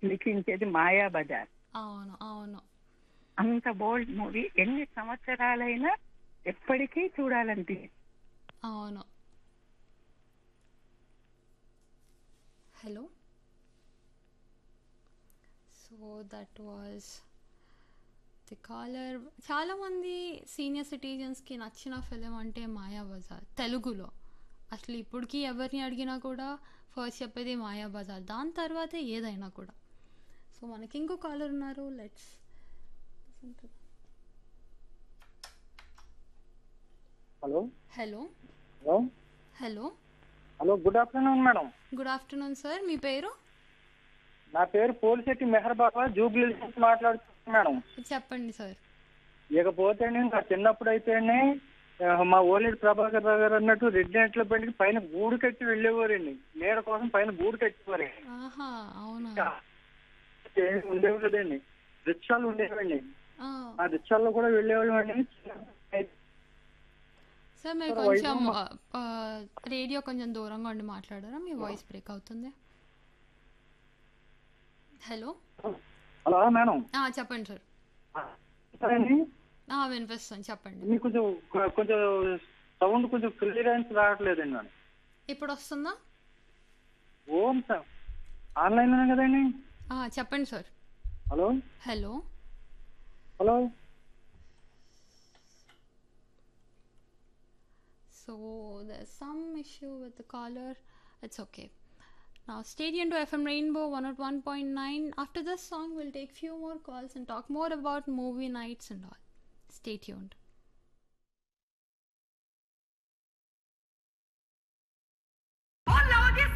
లిఖించేది మాయా బజార్ అవును అవును అంత బోల్డ్ మూవీ ఎన్ని సంవత్సరాలైనా ఎప్పటికీ చూడాలంటే అవును hello so that was the caller చాలామంది సీనియర్ సిటిజన్స్కి నచ్చిన ఫిలిం అంటే మాయా బజార్ తెలుగులో అసలు ఇప్పటికీ ఎవరిని అడిగినా కూడా ఫస్ట్ చెప్పేది మాయా బజార్ దాని తర్వాతే ఏదైనా కూడా సో మనకి ఇంకో కాలర్ ఉన్నారు let's hello hello hello hello hello good afternoon madam good afternoon sir మీ పేరు నా పేరు పోలిశెట్టి మెహర్ బాబా జూబ్లీ నుంచి మాట్లాడుతున్నాను మేడం చెప్పండి సార్ ఇకపోతే ఇంకా చిన్నప్పుడు అయితేనే ఆ, మా ఓలేడు ప్రభాకర్ రావు గారు అన్నట్టు రెడ్ నెట్ల బండికి పైన గూడు కట్టి వెళ్ళేవారండి నీడ కోసం పైన గూడు కట్టేవారండి ఆహా అవునా ఏమీ ఉండేవి కదండి రిక్షాలు ఉండేవండి ఆ, ఆ రిక్షాల్లో కూడా వెళ్ళేవాళ్ళం అండి సార్ మీరు సార్, కొంచెం వైభవ్ ఆ, రేడియో కొంచెం దూరంగా ఉండి మాట్లాడారా మీ వాయిస్ బ్రేక్ అవుతుంది హలో హలో మేడం ఆ, చెప్పండి సార్ సరే అండి ఆ, వినిపిస్తుంది చెప్పండి మీకు కొంచెం కొంచెం సౌండ్ కొంచెం క్లియరెన్స్ రావట్లేదండి మేడం ఇప్పుడు వస్తుందా ఓం సార్ ఆన్లైన్లోనే కదండి ఆ, చెప్పండి sir hello hello hello So there's some issue with the caller. It's okay. Now stay tuned to FM Rainbow 101.9. After this song, we'll take few more calls and talk more about movie nights and all. Stay tuned. Oh, Lord, this